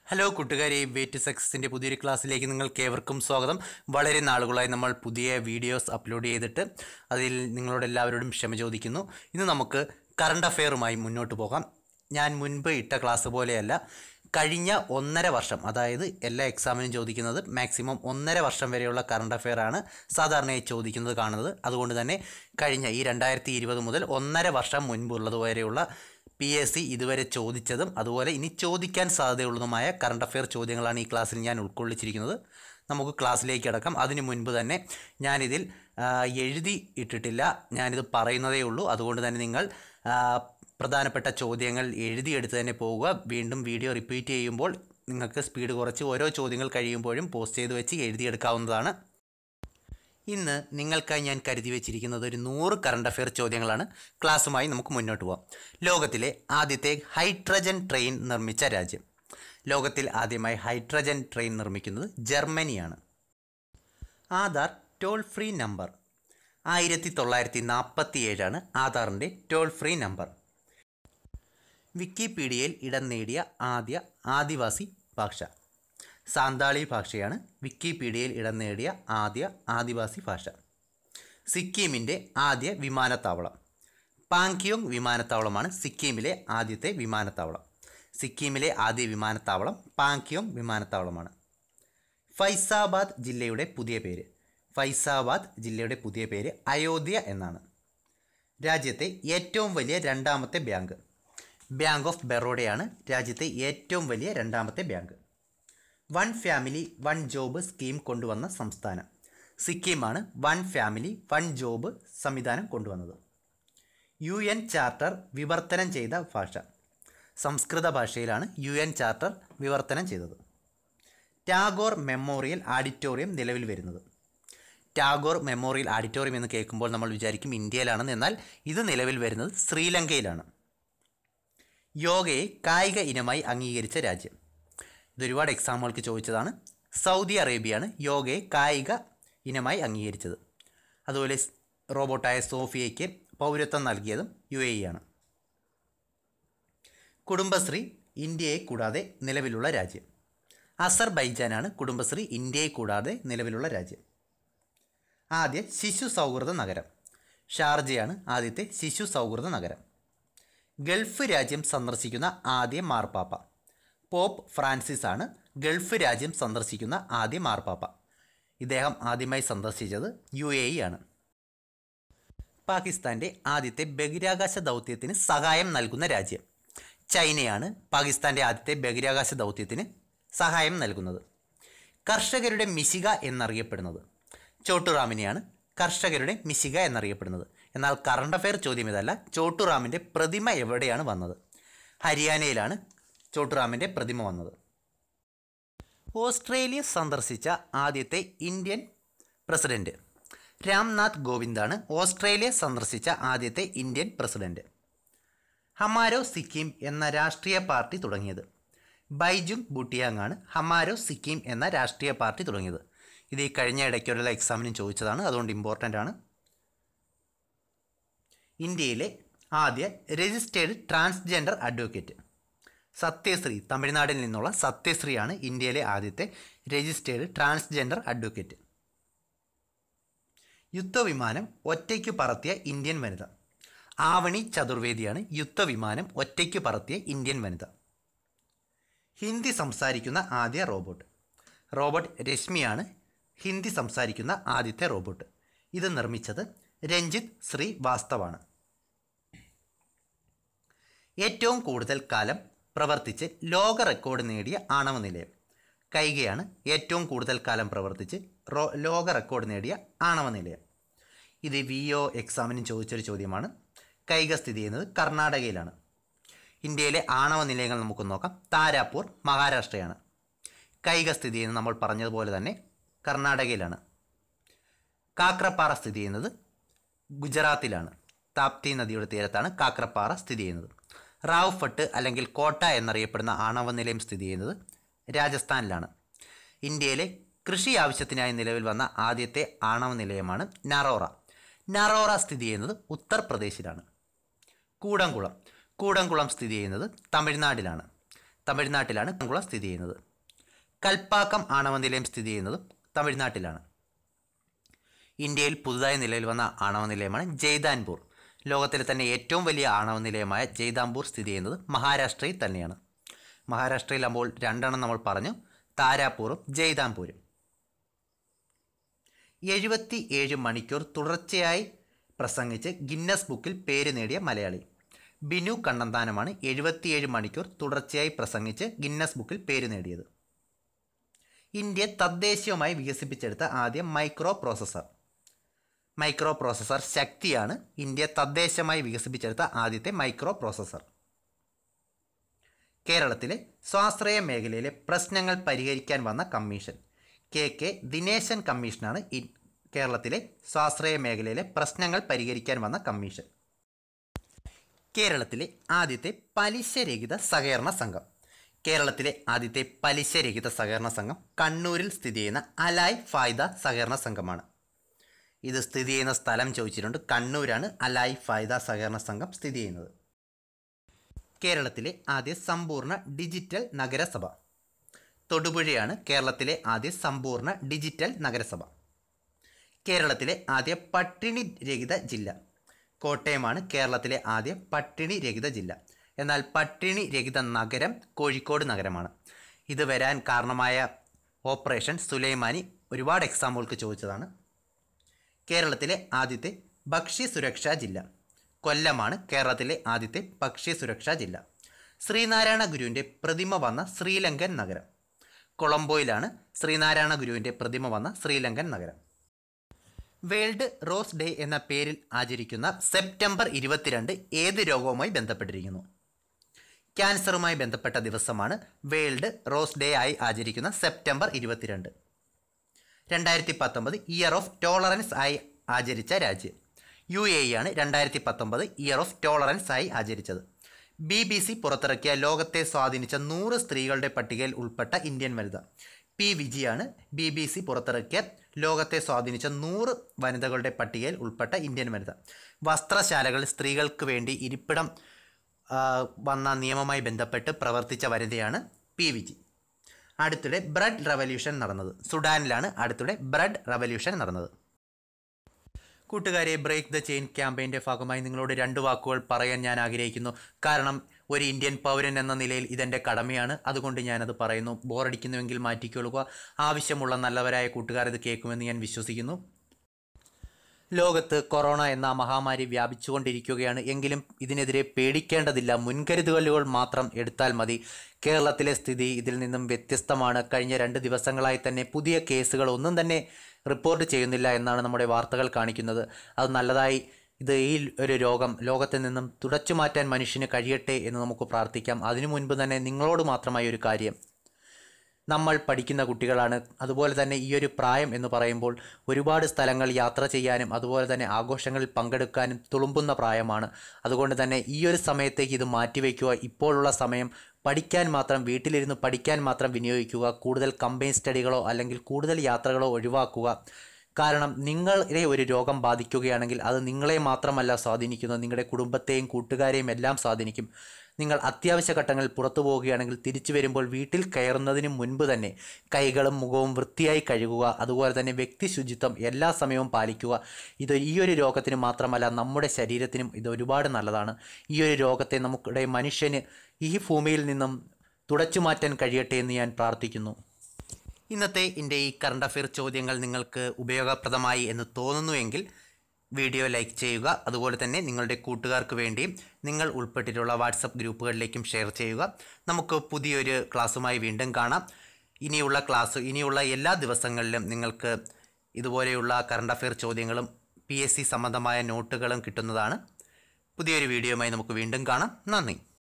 hello കൂട്ടുകാരെ weight സക്സസിൻ്റെ പുതിയൊരു ക്ലാസ്സിലേക്ക് നിങ്ങൾക്ക് ഏവർക്കും സ്വാഗതം വളരെ നാളുകളായി നമ്മൾ പുതിയ വീഡിയോസ് അപ്ലോഡ് ചെയ്തിട്ട് അതിൽ നിങ്ങളോട് എല്ലാവരോടും ക്ഷമ ചോദിക്കുന്നു ഇന്ന് നമുക്ക് കറണ്ട് അഫെയറുമായി മുന്നോട്ട് പോകാം ഞാൻ മുൻപ് ഇട്ട ക്ലാസ് പോലെയല്ല കഴിഞ്ഞ ഒന്നര വർഷം അതായത് എല്ലാ എക്സാമിനും ചോദിക്കുന്നത് മാക്സിമം ഒന്നര വർഷം വരെയുള്ള കറണ്ട് അഫെയർ ആണ് സാധാരണയായി ചോദിക്കുന്നത് കാണുന്നത് അതുകൊണ്ട് തന്നെ കഴിഞ്ഞ ഈ രണ്ടായിരത്തി ഇരുപത് മുതൽ ഒന്നര വർഷം മുൻപുള്ളത് വരെയുള്ള പി എസ് സി ഇതുവരെ ചോദിച്ചതും അതുപോലെ ഇനി ചോദിക്കാൻ സാധ്യതയുള്ളതുമായ കറണ്ട് അഫെയർ ചോദ്യങ്ങളാണ് ഈ ക്ലാസ്സിൽ ഞാൻ ഉൾക്കൊള്ളിച്ചിരിക്കുന്നത് നമുക്ക് ക്ലാസ്സിലേക്ക് കിടക്കാം അതിനു മുൻപ് തന്നെ ഞാനിതിൽ ആ, എഴുതി ഇട്ടിട്ടില്ല ഞാനിത് പറയുന്നതേ ഉള്ളൂ അതുകൊണ്ട് തന്നെ നിങ്ങൾ ആ, പ്രധാനപ്പെട്ട ചോദ്യങ്ങൾ എഴുതിയെടുത്ത് തന്നെ പോവുക വീണ്ടും വീഡിയോ റിപ്പീറ്റ് ചെയ്യുമ്പോൾ നിങ്ങൾക്ക് സ്പീഡ് കുറച്ച് ഓരോ ചോദ്യങ്ങൾ കഴിയുമ്പോഴും പോസ്റ്റ് ചെയ്ത് വെച്ച് എഴുതിയെടുക്കാവുന്നതാണ് ഇന്ന് നിങ്ങൾക്കായി ഞാൻ കരുതി വെച്ചിരിക്കുന്നത് ഒരു നൂറ് കറണ്ട് അഫെയർ ചോദ്യങ്ങളാണ് ക്ലാസ്സുമായി നമുക്ക് മുന്നോട്ട് പോകാം ലോകത്തിലെ ആദ്യത്തെ ഹൈഡ്രജൻ ട്രെയിൻ നിർമ്മിച്ച രാജ്യം ലോകത്തിൽ ആദ്യമായി ഹൈഡ്രജൻ ട്രെയിൻ നിർമ്മിക്കുന്നത് ജർമ്മനിയാണ് ആധാർ ടോൾ ഫ്രീ നമ്പർ ആയിരത്തി തൊള്ളായിരത്തി നാൽപ്പത്തി ഏഴാണ് ആധാറിൻ്റെ ടോൾ ഫ്രീ നമ്പർ വിക്കിപീഡിയയിൽ ഇടം നേടിയ ആദ്യ ആദിവാസി ഭാഷ സാന്താളി ഭാഷയാണ് വിക്കിപീഡിയയിൽ ഇടം നേടിയ ആദ്യ ആദിവാസി ഭാഷ സിക്കിമിൻ്റെ ആദ്യ വിമാനത്താവളം പാങ്ക്യോങ് വിമാനത്താവളമാണ് സിക്കിമിലെ ആദ്യത്തെ വിമാനത്താവളം സിക്കിമിലെ ആദ്യ വിമാനത്താവളം പാങ്ക്യോങ് വിമാനത്താവളമാണ് ഫൈസാബാദ് ജില്ലയുടെ പുതിയ പേര് ഫൈസാബാദ് ജില്ലയുടെ പുതിയ പേര് അയോധ്യ എന്നാണ് രാജ്യത്തെ ഏറ്റവും വലിയ രണ്ടാമത്തെ ബാങ്ക് ബാങ്ക് ഓഫ് ബറോഡയാണ് രാജ്യത്തെ ഏറ്റവും വലിയ രണ്ടാമത്തെ bank one family one job scheme കൊണ്ടുവന്ന സംസ്ഥാനം സിക്കിമാണ് വൺ ഫാമിലി വൺ ജോബ് സംവിധാനം കൊണ്ടുവന്നത് യു എൻ ചാർട്ടർ വിവർത്തനം ചെയ്ത ഭാഷ സംസ്കൃത ഭാഷയിലാണ് യു എൻ ചാർട്ടർ വിവർത്തനം ചെയ്തത് ടാഗോർ മെമ്മോറിയൽ ആഡിറ്റോറിയം നിലവിൽ വരുന്നത് ടാഗോർ മെമ്മോറിയൽ ആഡിറ്റോറിയം എന്ന് കേൾക്കുമ്പോൾ നമ്മൾ വിചാരിക്കും ഇന്ത്യയിലാണെന്ന് എന്നാൽ ഇത് നിലവിൽ വരുന്നത് ശ്രീലങ്കയിലാണ് യോഗയെ കായിക ഇനമായി അംഗീകരിച്ച രാജ്യം ഇതൊരുപാട് എക്സാമുകൾക്ക് ചോദിച്ചതാണ് സൗദി അറേബ്യയാണ് യോഗയെ കായിക ഇനമായി അംഗീകരിച്ചത് അതുപോലെ സ് റോബോട്ടായ സോഫിയയ്ക്ക് പൗരത്വം നൽകിയതും യു എ ആണ് കുടുംബശ്രീ ഇന്ത്യയെ കൂടാതെ നിലവിലുള്ള രാജ്യം അസർബൈജാനാണ് കുടുംബശ്രീ ഇന്ത്യയെ കൂടാതെ നിലവിലുള്ള രാജ്യം ആദ്യ ശിശു സൗഹൃദ നഗരം ഷാർജയാണ് ആദ്യത്തെ ശിശു സൗഹൃദ നഗരം ഗൾഫ് രാജ്യം സന്ദർശിക്കുന്ന ആദ്യ മാർപ്പാപ്പ പോപ്പ് ഫ്രാൻസിസ് ആണ് ഗൾഫ് രാജ്യം സന്ദർശിക്കുന്ന ആദ്യ മാർപ്പാപ്പ ഇദ്ദേഹം ആദ്യമായി സന്ദർശിച്ചത് യു എ ഇ ആണ് പാകിസ്ഥാൻ്റെ ആദ്യത്തെ ബഹിരാകാശ ദൗത്യത്തിന് സഹായം നൽകുന്ന രാജ്യം ചൈനയാണ് പാകിസ്ഥാൻ്റെ ആദ്യത്തെ ബഹിരാകാശ ദൗത്യത്തിന് സഹായം നൽകുന്നത് കർഷകരുടെ മിശിക എന്നറിയപ്പെടുന്നത് ചോട്ടുറാമിനെയാണ് കർഷകരുടെ മിശിക എന്നറിയപ്പെടുന്നത് എന്നാൽ കറണ്ട് അഫെയർ ചോദ്യം ഇതല്ല ചോട്ടുറാമിൻ്റെ പ്രതിമ എവിടെയാണ് വന്നത് ഹരിയാനയിലാണ് ചോട്ടുറാമിൻ്റെ പ്രതിമ വന്നത് ഓസ്ട്രേലിയ സന്ദർശിച്ച ആദ്യത്തെ ഇന്ത്യൻ പ്രസിഡന്റ് രാംനാഥ് കോവിന്ദാണ് ഓസ്ട്രേലിയ സന്ദർശിച്ച ആദ്യത്തെ ഇന്ത്യൻ പ്രസിഡന്റ് ഹമാരോ സിക്കിം എന്ന രാഷ്ട്രീയ പാർട്ടി തുടങ്ങിയത് ബൈജുങ് ബൂട്ടിയാങ് ആണ് ഹമാരോ സിക്കിം എന്ന രാഷ്ട്രീയ പാർട്ടി തുടങ്ങിയത് ഇത് ഈ കഴിഞ്ഞ ഇടയ്ക്കുള്ള എക്സാമിനും ചോദിച്ചതാണ് അതുകൊണ്ട് ഇമ്പോർട്ടൻ്റ് ആണ് ഇന്ത്യയിലെ ആദ്യ രജിസ്റ്റേർഡ് ട്രാൻസ്ജെൻഡർ അഡ്വക്കേറ്റ് സത്യശ്രീ തമിഴ്നാട്ടിൽ നിന്നുള്ള സത്യശ്രീയാണ് ഇന്ത്യയിലെ ആദ്യത്തെ രജിസ്റ്റേർഡ് ട്രാൻസ്ജെൻഡർ അഡ്വക്കേറ്റ് യുദ്ധവിമാനം ഒറ്റയ്ക്ക് പറത്തിയ ഇന്ത്യൻ വനിത ആവണി ചതുർവേദിയാണ് യുദ്ധവിമാനം ഒറ്റയ്ക്ക് പറത്തിയ ഇന്ത്യൻ വനിത ഹിന്ദി സംസാരിക്കുന്ന ആദ്യ റോബോട്ട് റോബോട്ട് രശ്മിയാണ് ഹിന്ദി സംസാരിക്കുന്ന ആദ്യത്തെ റോബോട്ട് ഇത് നിർമ്മിച്ചത് രഞ്ജിത്ത് ശ്രീ വാസ്തവാണ് ഏറ്റവും കൂടുതൽ കാലം പ്രവർത്തിച്ച് ലോക റെക്കോർഡ് നേടിയ ആണവ നിലയം കൈകയാണ് ഏറ്റവും കൂടുതൽ കാലം പ്രവർത്തിച്ച് റോ ലോക റെക്കോർഡ് നേടിയ ആണവ നിലയം ഇത് വി ഒ എക്സാമിനും ചോദിച്ചൊരു ചോദ്യമാണ് കൈക സ്ഥിതി ചെയ്യുന്നത് കർണാടകയിലാണ് ഇന്ത്യയിലെ ആണവ നിലയങ്ങൾ നമുക്ക് നോക്കാം താരാപൂർ മഹാരാഷ്ട്രയാണ് കൈക സ്ഥിതി ചെയ്യുന്നത് നമ്മൾ പറഞ്ഞതുപോലെ തന്നെ കർണാടകയിലാണ് കാക്രപ്പാറ സ്ഥിതി ചെയ്യുന്നത് ഗുജറാത്തിലാണ് താപ്തി നദിയുടെ തീരത്താണ് കാക്രപ്പാറ സ്ഥിതി ചെയ്യുന്നത് റാവ് ഫട്ട് അല്ലെങ്കിൽ കോട്ട എന്നറിയപ്പെടുന്ന ആണവ നിലയം സ്ഥിതി ചെയ്യുന്നത് രാജസ്ഥാനിലാണ് ഇന്ത്യയിലെ കൃഷി ആവശ്യത്തിനായി നിലവിൽ വന്ന ആദ്യത്തെ ആണവ നിലയമാണ് നറോറ നറോറ സ്ഥിതി ചെയ്യുന്നത് ഉത്തർപ്രദേശിലാണ് കൂടംകുളം കൂടംകുളം സ്ഥിതി ചെയ്യുന്നത് തമിഴ്നാട്ടിലാണ് തമിഴ്നാട്ടിലാണ് കായംകുളം സ്ഥിതി ചെയ്യുന്നത് കൽപ്പാക്കം ആണവ നിലയം സ്ഥിതി ചെയ്യുന്നതും തമിഴ്നാട്ടിലാണ് ഇന്ത്യയിൽ പുതുതായി നിലവിൽ വന്ന ആണവ നിലയമാണ് ജയ്ദാൻപൂർ ലോകത്തിലെ തന്നെ ഏറ്റവും വലിയ ആണവ നിലയമായ ജയ്ദാംപൂർ സ്ഥിതി ചെയ്യുന്നത് മഹാരാഷ്ട്രയിൽ തന്നെയാണ് മഹാരാഷ്ട്രയിലാകുമ്പോൾ രണ്ടെണ്ണം നമ്മൾ പറഞ്ഞു താരാപൂറും ജയ്ദാംപൂരും എഴുപത്തി ഏഴ് മണിക്കൂർ തുടർച്ചയായി പ്രസംഗിച്ച് ഗിന്നസ് ബുക്കിൽ പേര് നേടിയ മലയാളി ബിനു കണ്ണന്താനമാണ് എഴുപത്തിയേഴ് മണിക്കൂർ തുടർച്ചയായി പ്രസംഗിച്ച് ഗിന്നസ് ബുക്കിൽ പേര് നേടിയത് ഇന്ത്യ തദ്ദേശീയമായി വികസിപ്പിച്ചെടുത്ത ആദ്യ മൈക്രോ പ്രോസസ്സർ മൈക്രോ പ്രോസസ്സർ ശക്തിയാണ് ഇന്ത്യ തദ്ദേശമായി വികസിപ്പിച്ചെടുത്ത ആദ്യത്തെ മൈക്രോ പ്രോസസ്സർ കേരളത്തിലെ സ്വാശ്രയ മേഖലയിലെ പ്രശ്നങ്ങൾ പരിഹരിക്കാൻ വന്ന കമ്മീഷൻ കെ കെ ദിനേശൻ കമ്മീഷനാണ് ഇ കേരളത്തിലെ സ്വാശ്രയ മേഖലയിലെ പ്രശ്നങ്ങൾ പരിഹരിക്കാൻ വന്ന കമ്മീഷൻ കേരളത്തിലെ ആദ്യത്തെ പലിശരഹിത സഹകരണ സംഘം കേരളത്തിലെ ആദ്യത്തെ പലിശരഹിത സഹകരണ സംഘം കണ്ണൂരിൽ സ്ഥിതി ചെയ്യുന്ന അലായ് ഫായ്ദ സഹകരണ സംഘമാണ് ഇത് സ്ഥിതി ചെയ്യുന്ന സ്ഥലം ചോദിച്ചിട്ടുണ്ട് കണ്ണൂരാണ് അലായ് ഫായ്ദ സഹകരണ സംഘം സ്ഥിതി ചെയ്യുന്നത് കേരളത്തിലെ ആദ്യ സമ്പൂർണ്ണ ഡിജിറ്റൽ നഗരസഭ തൊടുപുഴയാണ് കേരളത്തിലെ ആദ്യ സമ്പൂർണ്ണ ഡിജിറ്റൽ നഗരസഭ കേരളത്തിലെ ആദ്യ പട്ടിണി രഹിത ജില്ല കോട്ടയമാണ് കേരളത്തിലെ ആദ്യ പട്ടിണി രഹിത ജില്ല എന്നാൽ പട്ടിണി രഹിത നഗരം കോഴിക്കോട് നഗരമാണ് ഇത് വരാൻ കാരണമായ ഓപ്പറേഷൻ സുലൈമാനി ഒരുപാട് എക്സാമ്പിൾക്ക് ചോദിച്ചതാണ് കേരളത്തിലെ ആദ്യത്തെ ഭക്ഷ്യ സുരക്ഷാ ജില്ല കൊല്ലമാണ് കേരളത്തിലെ ആദ്യത്തെ ഭക്ഷ്യ സുരക്ഷാ ജില്ല ശ്രീനാരായണ ഗുരുവിൻ്റെ പ്രതിമ വന്ന ശ്രീലങ്കൻ നഗരം കൊളംബോയിലാണ് ശ്രീനാരായണ ഗുരുവിൻ്റെ പ്രതിമ വന്ന ശ്രീലങ്കൻ നഗരം വേൾഡ് റോസ് ഡേ എന്ന പേരിൽ ആചരിക്കുന്ന സെപ്റ്റംബർ ഇരുപത്തിരണ്ട് ഏത് രോഗവുമായി ബന്ധപ്പെട്ടിരിക്കുന്നു ക്യാൻസറുമായി ബന്ധപ്പെട്ട ദിവസമാണ് വേൾഡ് റോസ് ഡേ ആയി ആചരിക്കുന്ന സെപ്റ്റംബർ ഇരുപത്തിരണ്ട് രണ്ടായിരത്തി പത്തൊമ്പത് ഇയർ ഓഫ് ടോളറൻസ് ആയി ആചരിച്ച രാജ്യം യു എ ആണ് രണ്ടായിരത്തി പത്തൊമ്പത് ഇയർ ഓഫ് ടോളറൻസ് ആയി ആചരിച്ചത് ബി ബി സി പുറത്തിറക്കിയ ലോകത്തെ സ്വാധീനിച്ച നൂറ് സ്ത്രീകളുടെ പട്ടികയിൽ ഉൾപ്പെട്ട ഇന്ത്യൻ വനിത പി വിജിയാണ് ബി ബി സി പുറത്തിറക്കിയ ലോകത്തെ സ്വാധീനിച്ച നൂറ് വനിതകളുടെ പട്ടികയിൽ ഉൾപ്പെട്ട ഇന്ത്യൻ വനിത വസ്ത്രശാലകളിൽ സ്ത്രീകൾക്ക് വേണ്ടി ഇരിപ്പിടം ആ, വന്ന നിയമവുമായി ബന്ധപ്പെട്ട് പ്രവർത്തിച്ച വനിതയാണ് പി വിജി അടുത്തിടെ ബ്രെഡ് റവല്യൂഷൻ നടന്നത് സുഡാനിലാണ് അടുത്തിടെ ബ്രെഡ് റവല്യൂഷൻ നടന്നത് കൂട്ടുകാരെ ബ്രേക്ക് ദ ചെയിൻ ക്യാമ്പയിൻ്റെ ഭാഗമായി നിങ്ങളോട് രണ്ട് വാക്കുകൾ പറയാൻ ഞാൻ ആഗ്രഹിക്കുന്നു കാരണം ഒരു ഇന്ത്യൻ പൗരൻ എന്ന നിലയിൽ ഇതെൻ്റെ കടമയാണ് അതുകൊണ്ട് ഞാനത് പറയുന്നു ബോറടിക്കുന്നുവെങ്കിൽ മാറ്റിക്കൊള്ളുക ആവശ്യമുള്ള നല്ലവരായ കൂട്ടുകാർ ഇത് കേൾക്കുമെന്ന് ഞാൻ വിശ്വസിക്കുന്നു ലോകത്ത് കൊറോണ എന്ന മഹാമാരി വ്യാപിച്ചുകൊണ്ടിരിക്കുകയാണ് എങ്കിലും ഇതിനെതിരെ പേടിക്കേണ്ടതില്ല മുൻകരുതലുകൾ മാത്രം എടുത്താൽ മതി കേരളത്തിലെ സ്ഥിതി ഇതിൽ നിന്നും വ്യത്യസ്തമാണ് കഴിഞ്ഞ രണ്ട് ദിവസങ്ങളായി തന്നെ പുതിയ കേസുകൾ ഒന്നും തന്നെ റിപ്പോർട്ട് ചെയ്യുന്നില്ല എന്നാണ് നമ്മുടെ വാർത്തകൾ കാണിക്കുന്നത് അത് നല്ലതായി ഇത് ഈ ഒരു രോഗം ലോകത്തിൽ നിന്നും തുടച്ചു മാറ്റാൻ മനുഷ്യന് കഴിയട്ടെ എന്ന് നമുക്ക് പ്രാർത്ഥിക്കാം അതിനു മുൻപ് തന്നെ നിങ്ങളോട് മാത്രമായി ഒരു കാര്യം നമ്മൾ പഠിക്കുന്ന കുട്ടികളാണ് അതുപോലെ തന്നെ ഈ ഒരു പ്രായം എന്ന് പറയുമ്പോൾ ഒരുപാട് സ്ഥലങ്ങൾ യാത്ര ചെയ്യാനും അതുപോലെ തന്നെ ആഘോഷങ്ങളിൽ പങ്കെടുക്കാനും തുളുമ്പുന്ന പ്രായമാണ് അതുകൊണ്ട് തന്നെ ഈ ഒരു സമയത്തേക്ക് ഇത് മാറ്റിവെക്കുക ഇപ്പോഴുള്ള സമയം പഠിക്കാൻ മാത്രം വീട്ടിലിരുന്ന് പഠിക്കാൻ മാത്രം വിനിയോഗിക്കുക കൂടുതൽ കമ്പൈൻ സ്റ്റഡികളോ അല്ലെങ്കിൽ കൂടുതൽ യാത്രകളോ ഒഴിവാക്കുക കാരണം നിങ്ങളെ ഒരു രോഗം ബാധിക്കുകയാണെങ്കിൽ അത് നിങ്ങളെ മാത്രമല്ല സ്വാധീനിക്കുന്നത് നിങ്ങളുടെ കുടുംബത്തെയും കൂട്ടുകാരെയും എല്ലാം സ്വാധീനിക്കും നിങ്ങൾ അത്യാവശ്യ ഘട്ടങ്ങളിൽ പുറത്തു പോവുകയാണെങ്കിൽ തിരിച്ചു വരുമ്പോൾ വീട്ടിൽ കയറുന്നതിന് മുൻപ് തന്നെ കൈകളും മുഖവും വൃത്തിയായി കഴുകുക അതുപോലെ തന്നെ വ്യക്തി ശുചിത്വം എല്ലാ സമയവും പാലിക്കുക ഇത് ഈ ഒരു രോഗത്തിന് മാത്രമല്ല നമ്മുടെ ശരീരത്തിനും ഇത് ഒരുപാട് നല്ലതാണ് ഈ ഒരു രോഗത്തെ നമ്മുടെ മനുഷ്യന് ഈ ഭൂമിയിൽ നിന്നും തുടച്ചു മാറ്റാൻ കഴിയട്ടെ എന്ന് ഞാൻ പ്രാർത്ഥിക്കുന്നു ഇന്നത്തെ എൻ്റെ ഈ കറണ്ട് അഫെയർ ചോദ്യങ്ങൾ നിങ്ങൾക്ക് ഉപയോഗപ്രദമായി എന്ന് തോന്നുന്നുവെങ്കിൽ വീഡിയോ ലൈക്ക് ചെയ്യുക അതുപോലെ തന്നെ നിങ്ങളുടെ കൂട്ടുകാർക്ക് വേണ്ടിയും നിങ്ങൾ ഉൾപ്പെട്ടിട്ടുള്ള വാട്സപ്പ് ഗ്രൂപ്പുകളിലേക്കും ഷെയർ ചെയ്യുക നമുക്ക് പുതിയൊരു ക്ലാസ്സുമായി വീണ്ടും കാണാം ഇനിയുള്ള ക്ലാസ് ഇനിയുള്ള എല്ലാ ദിവസങ്ങളിലും നിങ്ങൾക്ക് ഇതുപോലെയുള്ള കറണ്ട് അഫെയർ ചോദ്യങ്ങളും പി എസ് സി സംബന്ധമായ നോട്ടുകളും കിട്ടുന്നതാണ് പുതിയൊരു വീഡിയോയുമായി നമുക്ക് വീണ്ടും കാണാം നന്ദി